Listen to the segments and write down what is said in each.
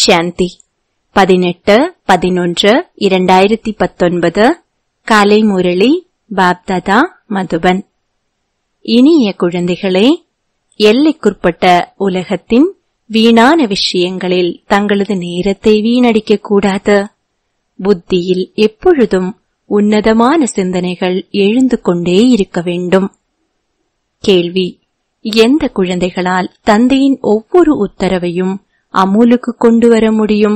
சாந்தி பதினெட்டு பதினொன்று இரண்டாயிரத்தி பத்தொன்பது காலை முரளி பாப்தாதா மதுபன் இனிய குழந்தைகளே எல்லைக்குட்பட்ட உலகத்தின் வீணான விஷயங்களில் தங்களது நேரத்தை வீணடிக்க கூடாது புத்தியில் எப்பொழுதும் உன்னதமான சிந்தனைகள் எழுந்து கொண்டே இருக்க வேண்டும் கேள்வி எந்த குழந்தைகளால் தந்தையின் ஒவ்வொரு உத்தரவையும் அமுலுக்கு கொண்டு வர முடியும்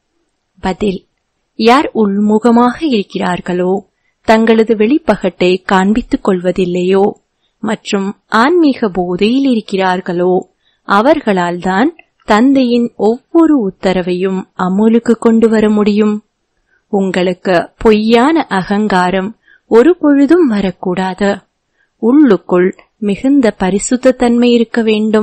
பதில் யார் உள்முகமாக இருக்கிறார்களோ தங்களது வெளிப்பகட்டை காண்பித்துக் கொள்வதில்லையோ மற்றும் ஆன்மீக போதையில் இருக்கிறார்களோ அவர்களால் தான் தந்தையின் ஒவ்வொரு உத்தரவையும் அமுலுக்கு கொண்டு வர முடியும் உங்களுக்கு பொய்யான அகங்காரம் ஒரு பொழுதும் வரக்கூடாது உள்ளுக்குள் மிகுந்த பரிசுத்த தன்மை இருக்க வேண்டும்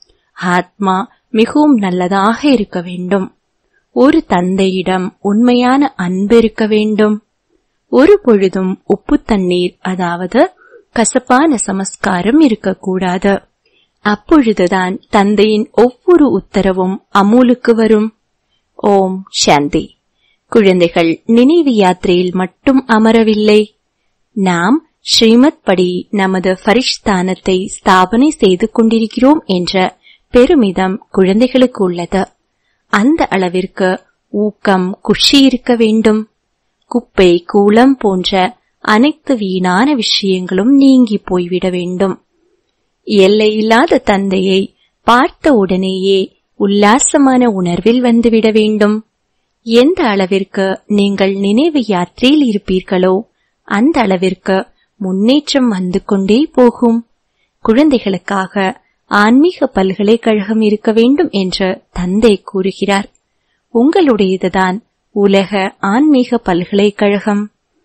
ஆத்மா மிகவும் நல்லதாக இருக்க வேண்டும் ஒரு தந்தையிடம் உண்மையான அன்பு இருக்க வேண்டும் ஒரு பொழுதும் உப்பு தண்ணீர் அதாவது கசப்பான சமஸ்காரம் இருக்கக்கூடாது அப்பொழுதுதான் தந்தையின் ஒவ்வொரு உத்தரவும் அமூலுக்கு வரும் ஓம் சாந்தி குழந்தைகள் நினைவு யாத்திரையில் மட்டும் அமரவில்லை நாம் ஸ்ரீமத் படி நமது பரிஷ்தானத்தை ஸ்தாபனை செய்து கொண்டிருக்கிறோம் என்ற பெருமிதம் குழந்தைகளுக்கு உள்ளது அந்த அளவிற்கு ஊக்கம் குஷி இருக்க வேண்டும் குப்பை கூலம் போன்ற அனைத்து வீணான விஷயங்களும் நீங்கி போய்விட வேண்டும் எல்லையில்லாத தந்தையை பார்த்த உடனேயே உல்லாசமான உணர்வில் வந்துவிட வேண்டும் எந்த அளவிற்கு நீங்கள் நினைவு யாத்திரையில் இருப்பீர்களோ அந்த அளவிற்கு முன்னேற்றம் வந்து கொண்டே போகும் குழந்தைகளுக்காக ஆன்மீக பல்கலைக்கழகம் இருக்க வேண்டும் என்று தந்தை கூறுகிறார் உங்களுடையதுதான் உலக ஆன்மீக பல்கலைக்கழகம்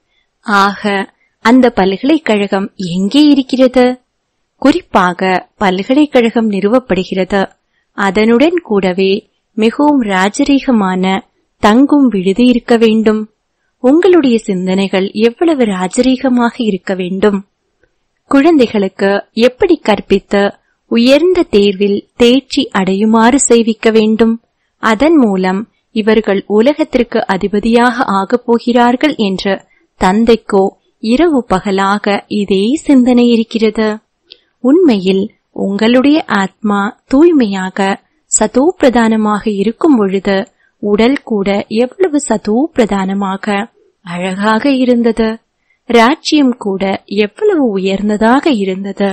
ஆக அந்த பல்கலைக்கழகம் எங்கே இருக்கிறது குறிப்பாக பல்கலைக்கழகம் நிறுவப்படுகிறது அதனுடன் கூடவே மிகவும் ராஜரீகமான தங்கும் விடுதி இருக்க வேண்டும் உங்களுடைய சிந்தனைகள் எவ்வளவு ராஜரீகமாக இருக்க வேண்டும் குழந்தைகளுக்கு எப்படி கற்பித்து உயர்ந்த தேர்வில் தேர்ச்சி அடையுமாறு செய்விக்க வேண்டும் அதன் மூலம் இவர்கள் உலகத்திற்கு அதிபதியாக ஆகப் போகிறார்கள் என்று தந்தைக்கோ இரவு பகலாக இதே சிந்தனை இருக்கிறது உண்மையில் உங்களுடைய ஆத்மா தூய்மையாக சதோ பிரதானமாக இருக்கும் பொழுது உடல் கூட எவ்வளவு சதோ பிரதானமாக அழகாக இருந்தது ராஜ்யம் கூட எவ்வளவு உயர்ந்ததாக இருந்தது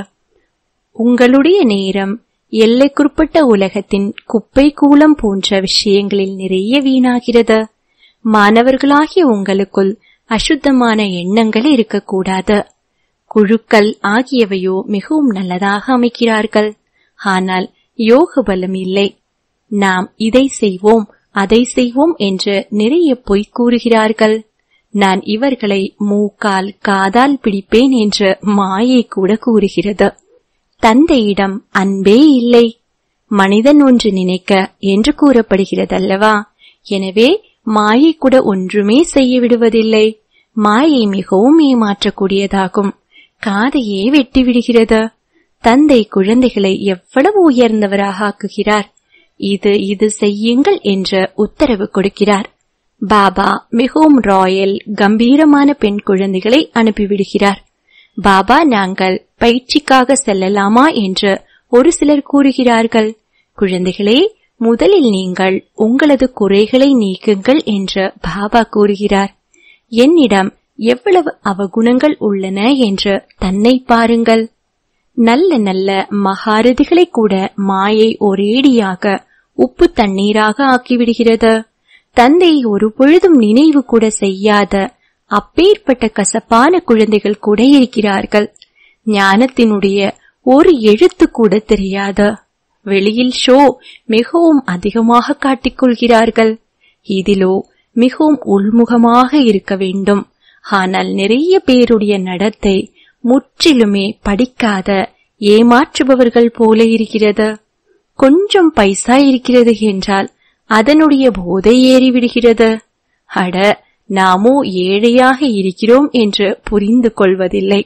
உங்களுடைய நேரம் எல்லைக்குட்பட்ட உலகத்தின் குப்பை கூலம் போன்ற விஷயங்களில் நிறைய வீணாகிறது மாணவர்களாகிய உங்களுக்குள் அசுத்தமான எண்ணங்கள் இருக்கக்கூடாது குழுக்கள் ஆகியவையோ மிகவும் நல்லதாக அமைக்கிறார்கள் ஆனால் யோக பலம் இல்லை நாம் இதை செய்வோம் அதை செய்வோம் என்று நிறைய பொய் கூறுகிறார்கள் நான் இவர்களை மூக்கால் காதால் பிடிப்பேன் என்று மாயை கூட கூறுகிறது தந்தையிடம் அன்பே இல்லை மனிதன் ஒன்று நினைக்க என்று கூறப்படுகிறதல்லவா எனவே மாயை கூட ஒன்றுமே செய்ய விடுவதில்லை மாயை மிகவும் ஏமாற்றக்கூடியதாகும் காதையே வெட்டி விடுகிறது தந்தை குழந்தைகளை எவ்வளவு உயர்ந்தவராக ஆக்குகிறார் இது இது செய்யுங்கள் என்று உத்தரவு கொடுக்கிறார் பாபா மிகவும் ராயல் கம்பீரமான பெண் குழந்தைகளை அனுப்பிவிடுகிறார் பாபா நாங்கள் பயிற்சிக்காக செல்லலாமா என்று ஒரு சிலர் கூறுகிறார்கள் குழந்தைகளே முதலில் நீங்கள் உங்களது குறைகளை நீக்குங்கள் என்று பாபா கூறுகிறார் என்னிடம் எவ்வளவு அவகுணங்கள் உள்ளன என்று தன்னை பாருங்கள் நல்ல நல்ல மகாரதிகளை கூட மாயை ஒரேடியாக உப்பு தண்ணீராக ஆக்கிவிடுகிறது தந்தை ஒரு பொழுதும் நினைவு கூட செய்யாத அப்பேற்பட்ட கசப்பான குழந்தைகள் கூட இருக்கிறார்கள் ஞானத்தினுடைய ஒரு எழுத்து கூட தெரியாத வெளியில் ஷோ மிகவும் அதிகமாக காட்டிக்கொள்கிறார்கள் இதிலோ மிகவும் உள்முகமாக இருக்க வேண்டும் ஆனால் நிறைய பேருடைய நடத்தை முற்றிலுமே படிக்காத ஏமாற்றுபவர்கள் போல இருக்கிறது கொஞ்சம் பைசா இருக்கிறது என்றால் அதனுடைய போதை ஏறிவிடுகிறது அட நாமோ ஏழையாக இருக்கிறோம் என்று புரிந்து கொள்வதில்லை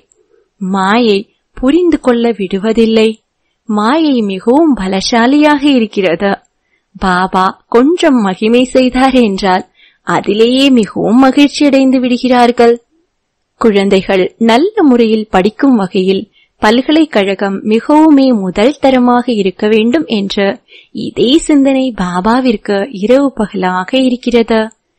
மாயை புரிந்து கொள்ள விடுவதில்லை மாயை மிகவும் பலசாலியாக இருக்கிறது பாபா கொஞ்சம் மகிமை செய்தார் என்றால் அதிலேயே மிகவும் மகிழ்ச்சியடைந்து விடுகிறார்கள் குழந்தைகள் நல்ல முறையில் படிக்கும் வகையில் பல்கலைக்கழகம் மிகவுமே முதல் தரமாக இருக்க வேண்டும் என்ற இதே சிந்தனை பாபாவிற்கு இரவு பகலாக இருக்கிறது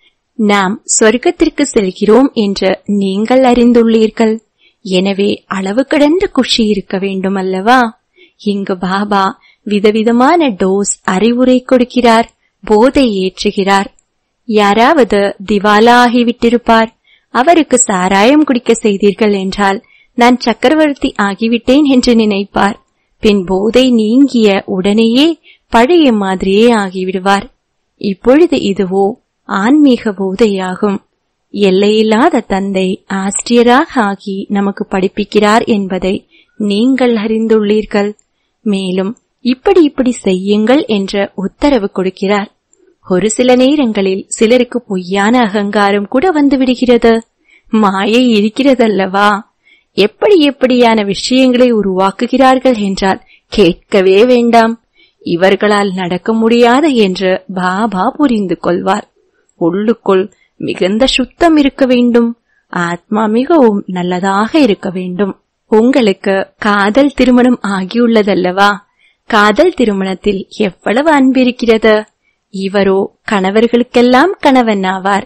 நாம் சொர்க்கத்திற்கு செல்கிறோம் என்று நீங்கள் அறிந்துள்ளீர்கள் எனவே அளவு கடந்த குஷி இருக்க வேண்டும் அல்லவா இங்கு பாபா விதவிதமான டோஸ் அறிவுரை கொடுக்கிறார் போதை ஏற்றுகிறார் யாராவது திவாலா ஆகிவிட்டிருப்பார் அவருக்கு சாராயம் குடிக்க செய்தீர்கள் என்றால் நான் சக்கரவர்த்தி ஆகிவிட்டேன் என்று நினைப்பார் பின் போதை நீங்கிய உடனேயே பழைய மாதிரியே ஆகிவிடுவார் இப்பொழுது இதுவோ ஆன்மீக போதையாகும் எல்லையில்லாத தந்தை ஆசிரியராக ஆகி நமக்கு படிப்பிக்கிறார் என்பதை நீங்கள் அறிந்துள்ளீர்கள் மேலும் இப்படி இப்படி செய்யுங்கள் என்ற உத்தரவு கொடுக்கிறார் ஒரு சில நேரங்களில் சிலருக்கு பொய்யான அகங்காரம் கூட வந்து விடுகிறது மாயை இருக்கிறதல்லவா எப்படி எப்படியான விஷயங்களை உருவாக்குகிறார்கள் என்றால் கேட்கவே வேண்டாம் இவர்களால் நடக்க முடியாது என்று பாபா புரிந்து கொள்வார் உள்ளுக்குள் மிகுந்த சுத்தம் இருக்க வேண்டும் ஆத்மா மிகவும் நல்லதாக இருக்க வேண்டும் உங்களுக்கு காதல் திருமணம் ஆகியுள்ளதல்லவா காதல் திருமணத்தில் எவ்வளவு அன்பிருக்கிறது இவரோ கணவர்களுக்கெல்லாம் கணவன் ஆவார்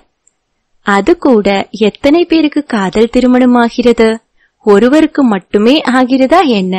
அது கூட எத்தனை பேருக்கு காதல் திருமணம் ஆகிறது ஒருவருக்கு மட்டுமே ஆகிறதா என்ன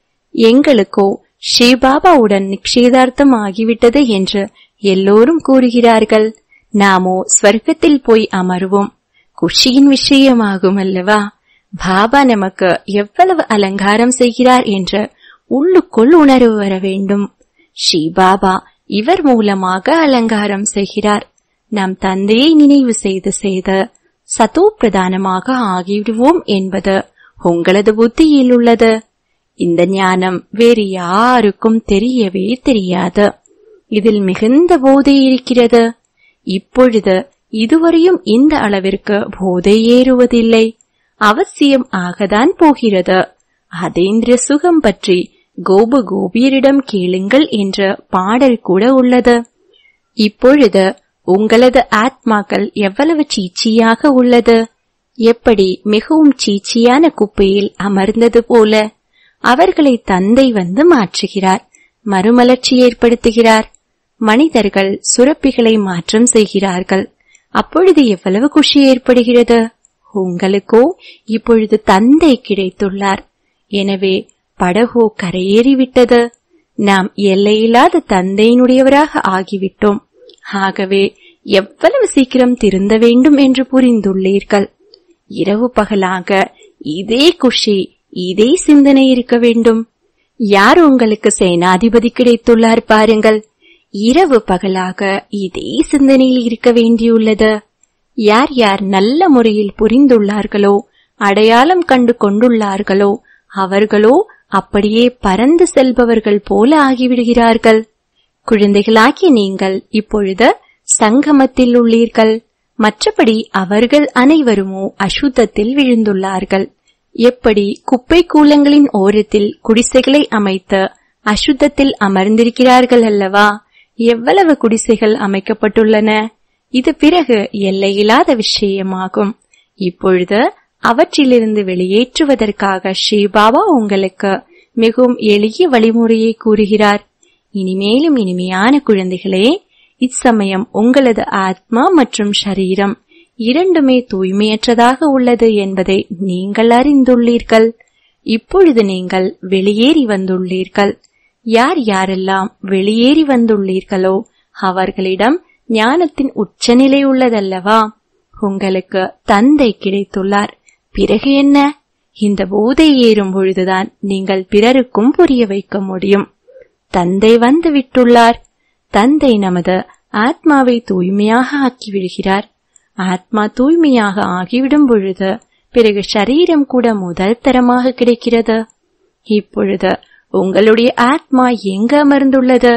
எங்களுக்கோ ஸ்ரீபாபாவுடன் நிச்சயதார்த்தம் ஆகிவிட்டது என்று எல்லோரும் கூறுகிறார்கள் நாமோ ஸ்வர்க்கத்தில் போய் அமருவோம் குஷியின் விஷயமாகும் அல்லவா பாபா நமக்கு எவ்வளவு அலங்காரம் செய்கிறார் என்று உள்ளுக்குள் உணர்வு வர வேண்டும் ஸ்ரீ பாபா இவர் மூலமாக அலங்காரம் செய்கிறார் நம் தந்தையை நினைவு செய்து செய்து சதோ பிரதானமாக ஆகிவிடுவோம் என்பது உங்களது புத்தியில் உள்ளது இந்த ஞானம் வேறு யாருக்கும் தெரியவே தெரியாது இதில் மிகுந்த போதை இருக்கிறது இப்பொழுது இதுவரையும் இந்த அளவிற்கு போதை ஏறுவதில்லை அவசியம் ஆகத்தான் போகிறது அதேந்திர சுகம் பற்றி கோபு கோபியரிடம் கேளுங்கள் என்ற பாடல் கூட உள்ளது இப்பொழுது உங்களது ஆத்மாக்கள் எவ்வளவு சீச்சியாக உள்ளது எப்படி மிகவும் சீச்சியான குப்பையில் அமர்ந்தது போல அவர்களை தந்தை வந்து மாற்றுகிறார் மறுமலர்ச்சி ஏற்படுத்துகிறார் மனிதர்கள் சுரப்பிகளை மாற்றம் செய்கிறார்கள் அப்பொழுது எவ்வளவு குஷி ஏற்படுகிறது உங்களுக்கோ இப்பொழுது தந்தை கிடைத்துள்ளார் எனவே படகோ கரையேறிவிட்டது நாம் எல்லையில்லாத தந்தையினுடையவராக ஆகிவிட்டோம் ஆகவே எவ்வளவு சீக்கிரம் திருந்த வேண்டும் என்று புரிந்துள்ளீர்கள் இரவு பகலாக இதே குஷி இதே சிந்தனை இருக்க வேண்டும் யார் உங்களுக்கு சேனாதிபதி கிடைத்துள்ளார் பாருங்கள் இரவு பகலாக இதே சிந்தனையில் இருக்க வேண்டியுள்ளது யார் யார் நல்ல முறையில் புரிந்துள்ளார்களோ அடையாளம் கண்டு கொண்டுள்ளார்களோ அவர்களோ அப்படியே பறந்து செல்பவர்கள் போல ஆகிவிடுகிறார்கள் குழந்தைகளாகிய நீங்கள் இப்பொழுது சங்கமத்தில் உள்ளீர்கள் மற்றபடி அவர்கள் அனைவருமோ அசுத்தத்தில் விழுந்துள்ளார்கள் எப்படி குப்பை கூலங்களின் ஓரத்தில் குடிசைகளை அமைத்து அசுத்தத்தில் அமர்ந்திருக்கிறார்கள் அல்லவா எவ்வளவு குடிசைகள் அமைக்கப்பட்டுள்ளன இது பிறகு எல்லையில்லாத விஷயமாகும் இப்பொழுது அவற்றிலிருந்து வெளியேற்றுவதற்காக ஸ்ரீபாபா உங்களுக்கு மிகவும் எளிய வழிமுறையை கூறுகிறார் இனிமேலும் இனிமையான குழந்தைகளே இச்சமயம் உங்களது ஆத்மா மற்றும் ஷரீரம் இரண்டுமே தூய்மையற்றதாக உள்ளது என்பதை நீங்கள் அறிந்துள்ளீர்கள் இப்பொழுது நீங்கள் வெளியேறி வந்துள்ளீர்கள் யார் யாரெல்லாம் வெளியேறி வந்துள்ளீர்களோ அவர்களிடம் ஞானத்தின் உச்சநிலை உள்ளதல்லவா உங்களுக்கு தந்தை கிடைத்துள்ளார் பிறகு என்ன இந்த போதை ஏறும் பொழுதுதான் நீங்கள் பிறருக்கும் புரிய வைக்க முடியும் தந்தை வந்து விட்டுள்ளார் தந்தை நமது ஆத்மாவை தூய்மையாக ஆக்கிவிடுகிறார் ஆத்மா தூய்மையாக ஆகிவிடும் பொழுது பிறகு சரீரம் கூட முதல் தரமாக கிடைக்கிறது இப்பொழுது உங்களுடைய ஆத்மா எங்கு அமர்ந்துள்ளது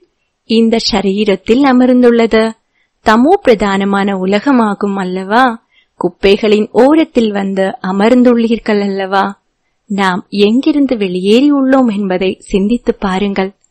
இந்த சரீரத்தில் அமர்ந்துள்ளது தமோ பிரதானமான உலகமாகும் அல்லவா குப்பைகளின் ஓரத்தில் வந்து அமர்ந்துள்ளீர்கள் அல்லவா நாம் எங்கிருந்து வெளியேறி உள்ளோம் என்பதை சிந்தித்து பாருங்கள்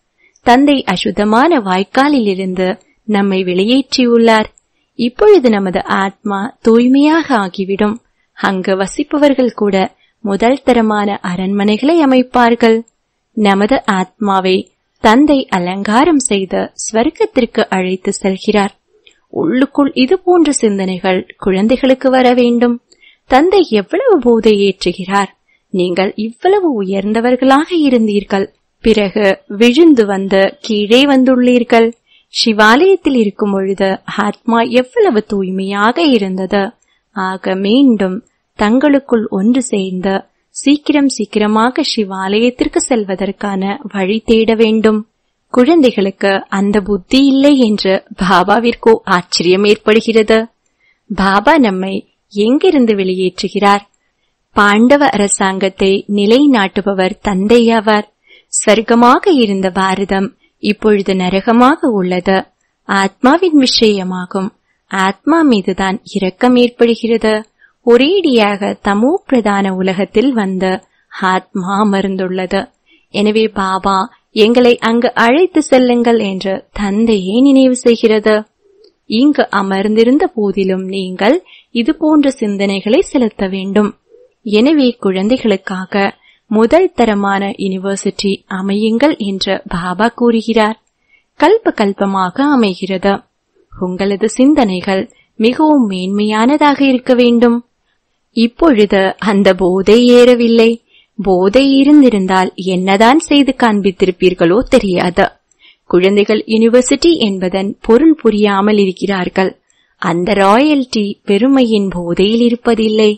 தந்தை அசுத்தமான வாய்க்காலிலிருந்து நம்மை வெளியேற்றியுள்ளார் இப்பொழுது நமது ஆத்மா தூய்மையாக ஆகிவிடும் அங்கு வசிப்பவர்கள் கூட முதல் தரமான அரண்மனைகளை அமைப்பார்கள் நமது ஆத்மாவை தந்தை அலங்காரம் செய்த ஸ்வர்க்கத்திற்கு அழைத்து செல்கிறார் உள்ளுக்குள் இது போன்ற சிந்தனைகள் குழந்தைகளுக்கு வர வேண்டும் தந்தை எவ்வளவு போதை ஏற்றுகிறார் நீங்கள் இவ்வளவு உயர்ந்தவர்களாக இருந்தீர்கள் பிறகு விழுந்து வந்து கீழே வந்துள்ளீர்கள் சிவாலயத்தில் இருக்கும் பொழுது ஆத்மா எவ்வளவு தூய்மையாக இருந்தது ஆக மீண்டும் தங்களுக்குள் ஒன்று சேர்ந்து சீக்கிரம் சீக்கிரமாக சிவாலயத்திற்கு செல்வதற்கான வழி தேட வேண்டும் குழந்தைகளுக்கு அந்த புத்தி இல்லை என்று பாபாவிற்கோ ஆச்சரியம் ஏற்படுகிறது பாபா நம்மை எங்கிருந்து வெளியேற்றுகிறார் பாண்டவ அரசாங்கத்தை நிலைநாட்டுபவர் தந்தையாவார் ஸ்வர்க்கமாக இருந்த பாரதம் இப்பொழுது நரகமாக உள்ளது ஆத்மாவின் விஷயமாகும் ஆத்மா மீதுதான் இரக்கம் ஏற்படுகிறது ஒரேடியாக தமோ பிரதான உலகத்தில் வந்த ஆத்மா அமர்ந்துள்ளது எனவே பாபா எங்களை அங்கு அழைத்து செல்லுங்கள் என்று தந்தையே நினைவு செய்கிறது இங்கு அமர்ந்திருந்த போதிலும் நீங்கள் இது போன்ற சிந்தனைகளை செலுத்த வேண்டும் எனவே குழந்தைகளுக்காக முதல் தரமான யூனிவர்சிட்டி அமையுங்கள் என்று பாபா கூறுகிறார் கல்ப கல்பமாக அமைகிறது உங்களது சிந்தனைகள் மிகவும் மேன்மையானதாக இருக்க வேண்டும் இப்பொழுது அந்த போதை ஏறவில்லை போதை இருந்திருந்தால் என்னதான் செய்து காண்பித்திருப்பீர்களோ தெரியாது குழந்தைகள் யூனிவர்சிட்டி என்பதன் பொருள் புரியாமல் இருக்கிறார்கள் அந்த ராயல்டி பெருமையின் போதையில் இருப்பதில்லை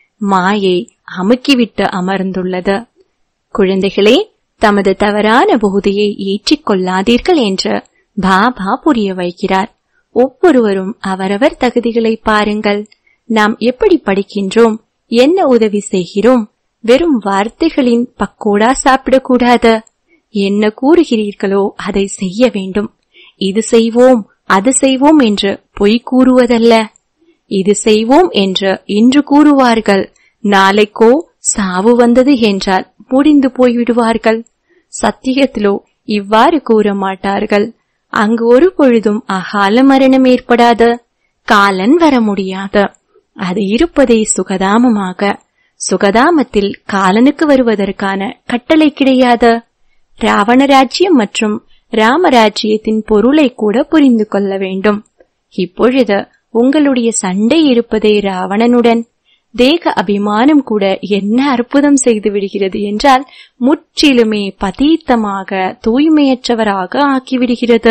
மாயை அமுக்கிவிட்டு அமர்ந்துள்ளது குழந்தைகளே தமது தவறான போதையை ஏற்றிக்கொள்ளாதீர்கள் என்று பாபா புரிய வைக்கிறார் ஒவ்வொருவரும் அவரவர் தகுதிகளை பாருங்கள் நாம் எப்படி படிக்கின்றோம் என்ன உதவி செய்கிறோம் வெறும் வார்த்தைகளின் பக்கோடா சாப்பிடக்கூடாது என்ன கூறுகிறீர்களோ அதை செய்ய வேண்டும் இது செய்வோம் அது செய்வோம் என்று பொய் கூறுவதல்ல இது செய்வோம் என்று இன்று கூறுவார்கள் நாளைக்கோ சாவு வந்தது என்றால் முடிந்து போய்விடுவார்கள் சத்தியத்திலோ இவ்வாறு கூற மாட்டார்கள் அங்கு ஒரு பொழுதும் அகால மரணம் ஏற்படாது காலன் வர முடியாது அது இருப்பதே சுகதாமமாக சுகதாமத்தில் காலனுக்கு வருவதற்கான கட்டளை கிடையாது ராவண ராஜ்யம் மற்றும் ராமராஜ்யத்தின் பொருளை கூட புரிந்து கொள்ள வேண்டும் இப்பொழுது உங்களுடைய சண்டை இருப்பதே ராவணனுடன் தேக அபிமானம் கூட என்ன அற்புதம் செய்து விடுகிறது என்றால் முற்றிலுமே பதீத்தமாக தூய்மையற்றவராக ஆக்கிவிடுகிறது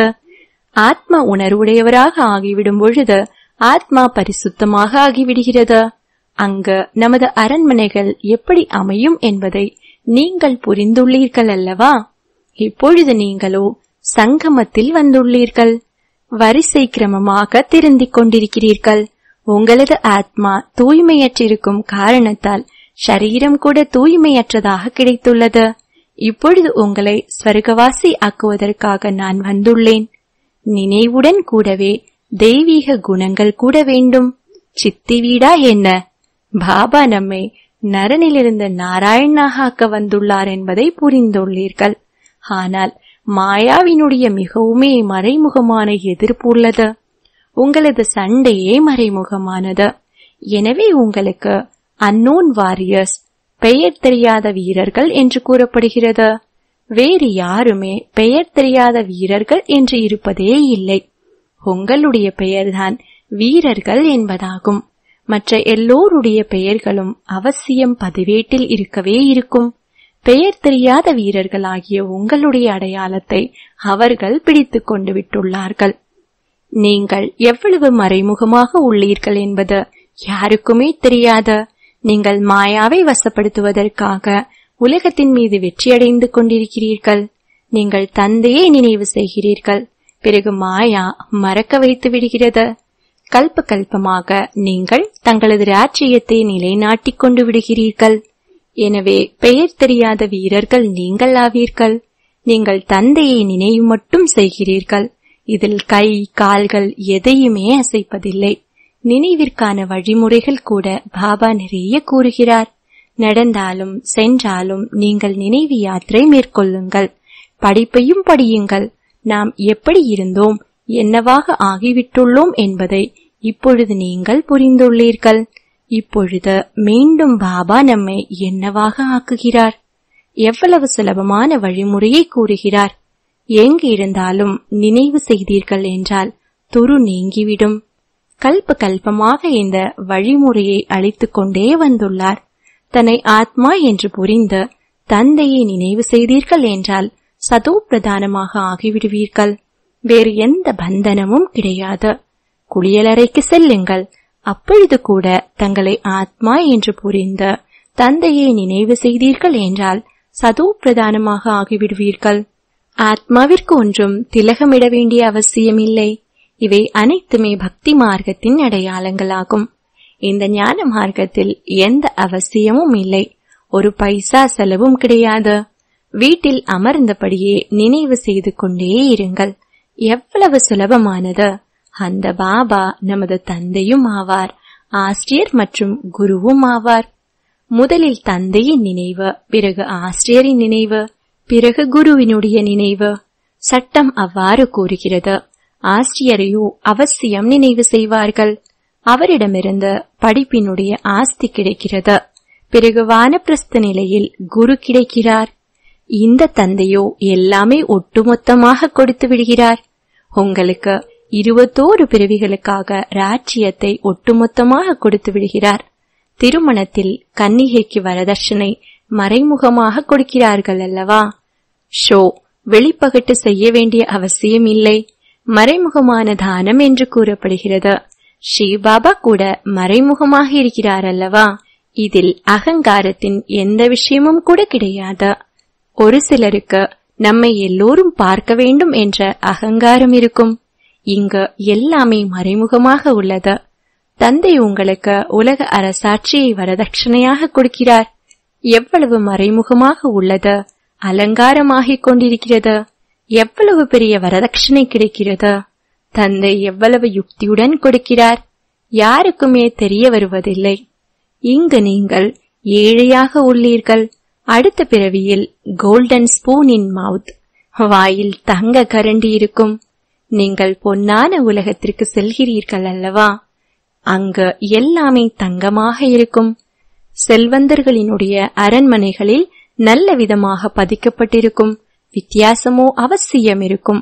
ஆத்ம உணர்வுடையவராக ஆகிவிடும் பொழுது ஆத்மா பரிசுத்தமாக ஆகிவிடுகிறது அங்கு நமது அரண்மனைகள் எப்படி அமையும் என்பதை நீங்கள் புரிந்துள்ளீர்கள் அல்லவா இப்பொழுது நீங்களோ சங்கமத்தில் வந்துள்ளீர்கள் வரிசை கிரமமாக திருந்திக் கொண்டிருக்கிறீர்கள் உங்களது ஆத்மா தூய்மையற்றிருக்கும் காரணத்தால் சரீரம் கூட தூய்மையற்றதாக கிடைத்துள்ளது இப்பொழுது உங்களை ஸ்வர்கவாசி ஆக்குவதற்காக நான் வந்துள்ளேன் நினைவுடன் கூடவே தெய்வீக குணங்கள் கூட வேண்டும் சித்தி வீடா என்ன பாபா நம்மை நரனிலிருந்து நாராயணனாக ஆக்க வந்துள்ளார் என்பதை புரிந்துள்ளீர்கள் ஆனால் மாயாவினுடைய மிகவுமே மறைமுகமான எதிர்ப்பு உள்ளது உங்களது சண்டையே மறைமுகமானது எனவே உங்களுக்கு அன்னோன் வாரியர்ஸ் பெயர் தெரியாத வீரர்கள் என்று கூறப்படுகிறது வேறு யாருமே பெயர் தெரியாத வீரர்கள் என்று இருப்பதே இல்லை உங்களுடைய பெயர்தான் வீரர்கள் என்பதாகும் மற்ற எல்லோருடைய பெயர்களும் அவசியம் பதிவேட்டில் இருக்கவே இருக்கும் பெயர் தெரியாத வீரர்களாகிய உங்களுடைய அடையாளத்தை அவர்கள் பிடித்துக் கொண்டு விட்டுள்ளார்கள் நீங்கள் எவ்வளவு மறைமுகமாக உள்ளீர்கள் என்பது யாருக்குமே தெரியாத நீங்கள் மாயாவை வசப்படுத்துவதற்காக உலகத்தின் மீது வெற்றியடைந்து கொண்டிருக்கிறீர்கள் நீங்கள் தந்தையை நினைவு செய்கிறீர்கள் பிறகு மாயா மறக்க வைத்து விடுகிறது கல்ப கல்பமாக நீங்கள் தங்களது ராஜ்யத்தை நிலைநாட்டிக் கொண்டு விடுகிறீர்கள் எனவே பெயர் தெரியாத வீரர்கள் நீங்கள் ஆவீர்கள் நீங்கள் தந்தையை நினைவு மட்டும் செய்கிறீர்கள் இதில் கை கால்கள் எதையுமே அசைப்பதில்லை நினைவிற்கான வழிமுறைகள் கூட பாபா நிறைய கூறுகிறார் நடந்தாலும் சென்றாலும் நீங்கள் நினைவு யாத்திரை மேற்கொள்ளுங்கள் படிப்பையும் படியுங்கள் நாம் எப்படி இருந்தோம் என்னவாக ஆகிவிட்டுள்ளோம் என்பதை இப்பொழுது நீங்கள் புரிந்துள்ளீர்கள் இப்பொழுது மீண்டும் பாபா நம்மை என்னவாக ஆக்குகிறார் எவ்வளவு சுலபமான வழிமுறையை கூறுகிறார் எங்கு இருந்தாலும் நினைவு செய்தீர்கள் என்றால் துரு நீங்கிவிடும் கல்ப கல்பமாக இந்த வழிமுறையை அளித்துக் கொண்டே வந்துள்ளார் தன்னை ஆத்மா என்று புரிந்து தந்தையை நினைவு செய்தீர்கள் என்றால் சதோ பிரதானமாக ஆகிவிடுவீர்கள் வேறு எந்த பந்தனமும் கிடையாது குளியலறைக்கு செல்லுங்கள் அப்பொழுது கூட தங்களை ஆத்மா என்று புரிந்து தந்தையை நினைவு செய்தீர்கள் என்றால் சதோ பிரதானமாக ஆகிவிடுவீர்கள் ஆத்மாவிற்கு ஒன்றும் திலகமிட வேண்டிய அவசியமில்லை இவை அனைத்துமே பக்தி மார்க்கத்தின் அடையாளங்களாகும் இந்த ஞான மார்க்கத்தில் எந்த அவசியமும் இல்லை ஒரு பைசா செலவும் கிடையாது வீட்டில் அமர்ந்தபடியே நினைவு செய்து கொண்டே இருங்கள் எவ்வளவு சுலபமானது அந்த பாபா நமது தந்தையும் ஆவார் ஆசிரியர் மற்றும் குருவும் ஆவார் முதலில் தந்தையின் நினைவு பிறகு ஆசிரியரின் நினைவு பிறகு குருவினுடைய நினைவு சட்டம் அவ்வாறு கூறுகிறது ஆசிரியரையோ அவசியம் நினைவு செய்வார்கள் அவரிடமிருந்து படிப்பினுடைய ஆஸ்தி கிடைக்கிறது பிறகு வானப்பிரஸ்த நிலையில் குரு கிடைக்கிறார் இந்த தந்தையோ எல்லாமே ஒட்டுமொத்தமாக கொடுத்து விடுகிறார் உங்களுக்கு இருபத்தோரு பிறவிகளுக்காக ராஜ்யத்தை ஒட்டுமொத்தமாக கொடுத்து விடுகிறார் திருமணத்தில் கன்னிகைக்கு வரதட்சணை மறைமுகமாக கொடுக்கிறார்கள் அல்லவா ஷோ வெளிப்பகட்டு செய்ய வேண்டிய அவசியம் இல்லை மறைமுகமான தானம் என்று கூறப்படுகிறது ஸ்ரீபாபா கூட மறைமுகமாக இருக்கிறார் அல்லவா இதில் அகங்காரத்தின் எந்த விஷயமும் கூட கிடையாது ஒரு சிலருக்கு நம்மை எல்லோரும் பார்க்க வேண்டும் என்ற அகங்காரம் இருக்கும் இங்கு எல்லாமே மறைமுகமாக உள்ளது தந்தை உங்களுக்கு உலக அரசாட்சியை வரதட்சணையாக கொடுக்கிறார் எவ்வளவு மறைமுகமாக உள்ளது அலங்காரமாகிக் கொண்டிருக்கிறது எவ்வளவு பெரிய வரதட்சணை கிடைக்கிறது தந்தை எவ்வளவு யுக்தியுடன் கொடுக்கிறார் யாருக்குமே தெரிய வருவதில்லை இங்கு நீங்கள் ஏழையாக உள்ளீர்கள் அடுத்த பிறவியில் கோல்டன் ஸ்பூன் இன் மவுத் வாயில் தங்க கரண்டி இருக்கும் நீங்கள் பொன்னான உலகத்திற்கு செல்கிறீர்கள் அல்லவா அங்கு எல்லாமே தங்கமாக இருக்கும் செல்வந்தர்களினுடைய அரண்மனைகளில் நல்ல விதமாக பதிக்கப்பட்டிருக்கும் வித்தியாசமோ அவசியம் இருக்கும்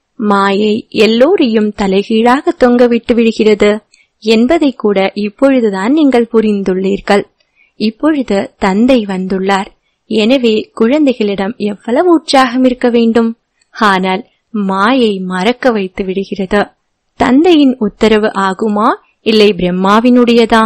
மாயை எல்லோரையும் தலைகீழாக தொங்கவிட்டு விடுகிறது என்பதை கூட இப்பொழுதுதான் நீங்கள் புரிந்துள்ளீர்கள் இப்பொழுது தந்தை வந்துள்ளார் எனவே குழந்தைகளிடம் எவ்வளவு உற்சாகம் இருக்க வேண்டும் ஆனால் மாயை மறக்க வைத்து விடுகிறது தந்தையின் உத்தரவு ஆகுமா இல்லை பிரம்மாவினுடையதா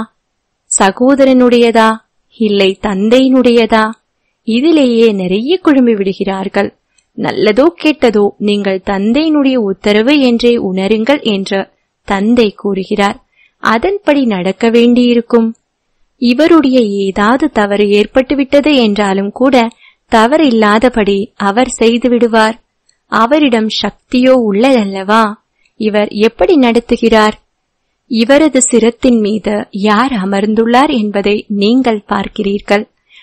சகோதரனுடையதா இல்லை தந்தையினுடையதா இதிலேயே நிறைய குழம்பி விடுகிறார்கள் நல்லதோ கெட்டதோ நீங்கள் தந்தையினுடைய உத்தரவு என்றே உணருங்கள் என்று தந்தை கூறுகிறார் அதன்படி நடக்க வேண்டியிருக்கும் இவருடைய ஏதாவது தவறு ஏற்பட்டுவிட்டது என்றாலும் கூட தவறில்லாதபடி அவர் செய்து விடுவார் அவரிடம் சக்தியோ உள்ளதல்லவா இவர் எப்படி நடத்துகிறார் இவரது சிரத்தின் மீது யார் அமர்ந்துள்ளார் என்பதை நீங்கள் பார்க்கிறீர்கள்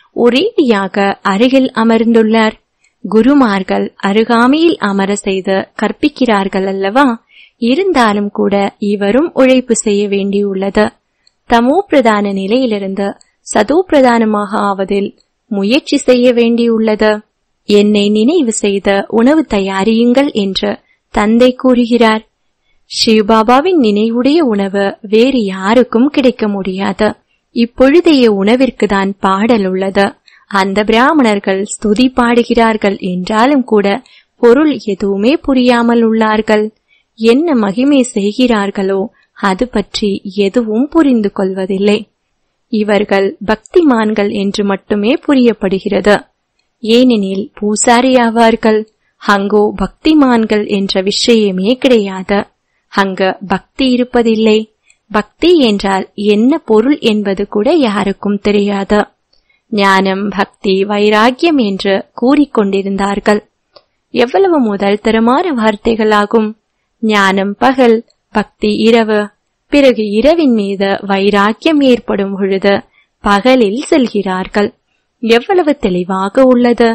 ஒரேடியாக அருகில் அமர்ந்துள்ளார் குருமார்கள் அருகாமையில் அமர செய்து கற்பிக்கிறார்கள் அல்லவா இருந்தாலும் கூட இவரும் உழைப்பு செய்ய வேண்டியுள்ளது தமோ பிரதான நிலையிலிருந்து சதோ பிரதானமாக ஆவதில் முயற்சி செய்ய வேண்டியுள்ளது என்னை நினைவு செய்த உணவு தயாரியுங்கள் என்று தந்தை கூறுகிறார் சிவபாபாவின் நினைவுடைய உணவு வேறு யாருக்கும் கிடைக்க முடியாது இப்பொழுதைய உணவிற்கு தான் பாடல் உள்ளது அந்த பிராமணர்கள் ஸ்துதி பாடுகிறார்கள் என்றாலும் கூட பொருள் எதுவுமே புரியாமல் உள்ளார்கள் என்ன மகிமை செய்கிறார்களோ அது பற்றி எதுவும் புரிந்து கொள்வதில்லை இவர்கள் பக்திமான்கள் என்று மட்டுமே புரியப்படுகிறது ஏனெனில் பூசாரி ஆவார்கள் அங்கோ பக்திமான்கள் என்ற விஷயமே கிடையாது அங்க பக்தி இருப்பதில்லை பக்தி என்றால் என்ன பொருள் என்பது கூட யாருக்கும் தெரியாது ஞானம் பக்தி வைராக்கியம் என்று கூறிக்கொண்டிருந்தார்கள் எவ்வளவு முதல் தரமான வார்த்தைகளாகும் ஞானம் பகல் பக்தி இரவு பிறகு இரவின் மீது வைராக்கியம் ஏற்படும் பொழுது பகலில் செல்கிறார்கள் எவ்வளவு தெளிவாக உள்ளது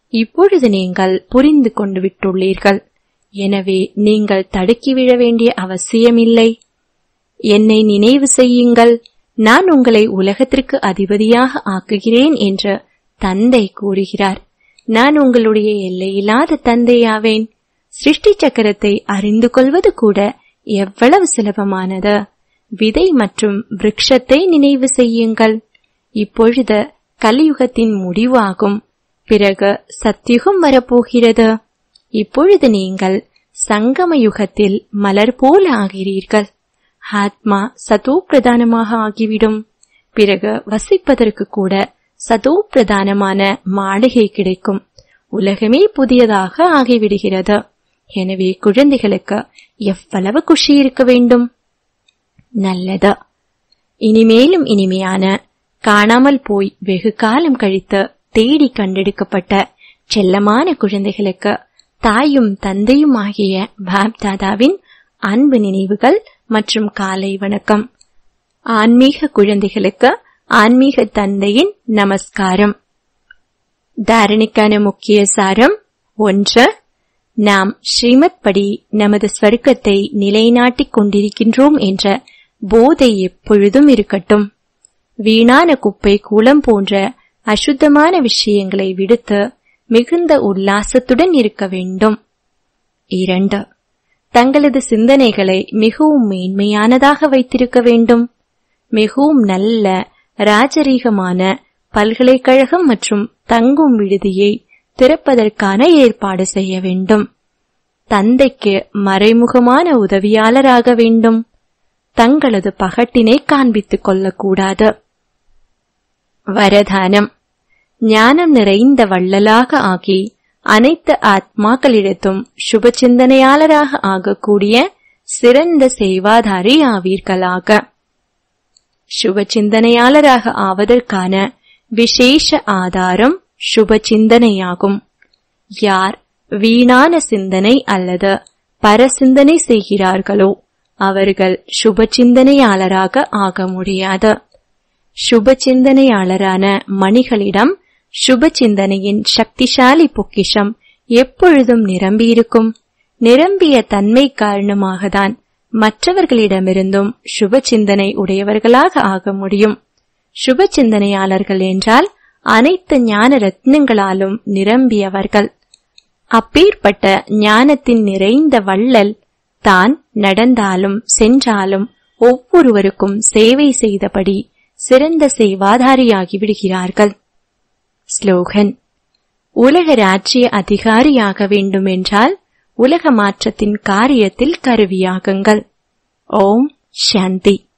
இப்பொழுது நீங்கள் புரிந்து கொண்டு விட்டுள்ளீர்கள் எனவே நீங்கள் தடுக்கி விழ வேண்டிய அவசியமில்லை என்னை நினைவு செய்யுங்கள் நான் உங்களை உலகத்திற்கு அதிபதியாக ஆக்குகிறேன் என்று தந்தை கூறுகிறார் நான் உங்களுடைய எல்லையில்லாத தந்தையாவேன் சிருஷ்டி சக்கரத்தை அறிந்து கொள்வது கூட எவ்வளவு சுலபமானது விதை மற்றும் விருட்சத்தை நினைவு செய்யுங்கள் இப்பொழுது கலியுகத்தின் முடிவாகும் பிறகு சத்தியுகம் வரப்போகிறது இப்பொழுது நீங்கள் சங்கம யுகத்தில் மலர் போல ஆகிறீர்கள் ஆத்மா சதோ பிரதானமாக ஆகிவிடும் பிறகு வசிப்பதற்கு கூட சதோ பிரதானமான மாளிகை கிடைக்கும் உலகமே புதியதாக ஆகிவிடுகிறது எனவே குழந்தைகளுக்கு எவ்வளவு குஷி இருக்க வேண்டும் நல்லது இனிமேலும் இனிமையான காணாமல் போய் வெகு காலம் கழித்து தேடி கண்டெடுக்கப்பட்ட செல்லமான குழந்தைகளுக்கு தாயும் தந்தையும் ஆகிய பாப்தாதாவின் அன்பு நினைவுகள் மற்றும் காலை வணக்கம் ஆன்மீக குழந்தைகளுக்கு ஆன்மீக தந்தையின் நமஸ்காரம் தாரணிக்கான முக்கிய சாரம் ஒன்று நாம் ஸ்ரீமத் படி நமது ஸ்வர்க்கத்தை நிலைநாட்டிக் கொண்டிருக்கின்றோம் என்ற போதை எப்பொழுதும் இருக்கட்டும் வீணான குப்பை கூலம் போன்ற அசுத்தமான விஷயங்களை விடுத்து மிகுந்த உல்லாசத்துடன் இருக்க வேண்டும் இரண்டு தங்களது சிந்தனைகளை மிகவும் மேன்மையானதாக வைத்திருக்க வேண்டும் மிகவும் நல்ல ராஜரீகமான பல்கலைக்கழகம் மற்றும் தங்கும் விடுதியை திறப்பதற்கான ஏற்பாடு செய்ய வேண்டும் தந்தைக்கு மறைமுகமான உதவியாளராக வேண்டும் தங்களது பகட்டினை காண்பித்துக் கொள்ளக்கூடாது வரதானம் ஞானம் நிறைந்த வள்ளலாக ஆகி அனைத்து ஆத்மாக்களிடத்தும் சுப சிந்தனையாளராக ஆகக்கூடிய சிறந்த செய்வாதாரி ஆவீர்களாக சுப சிந்தனையாளராக ஆவதற்கான விசேஷ ஆதாரம் சுப சிந்தனையாகும் யார் வீணான சிந்தனை அல்லது பரசிந்தனை செய்கிறார்களோ அவர்கள் சுப சிந்தனையாளராக ஆக முடியாது சுப சிந்தனையாளரான மணிகளிடம் சுப சிந்தனையின் சக்திசாலி பொக்கிஷம் எப்பொழுதும் நிரம்பியிருக்கும் நிரம்பிய தன்மை காரணமாகத்தான் மற்றவர்களிடமிருந்தும் சுப சிந்தனை உடையவர்களாக ஆக முடியும் சுப சிந்தனையாளர்கள் என்றால் அனைத்து ஞான ரத்னங்களாலும் நிரம்பியவர்கள் அப்பேற்பட்ட ஞானத்தின் நிறைந்த வள்ளல் தான் நடந்தாலும் சென்றாலும் ஒவ்வொருவருக்கும் சேவை செய்தபடி சிறந்த செய்வாதாரியாகி விடுகிறார்கள் ஸ்லோகன் உலக ராஜ்ய அதிகாரியாக வேண்டுமென்றால் உலக மாற்றத்தின் காரியத்தில் கருவியாகுங்கள் ஓம் சாந்தி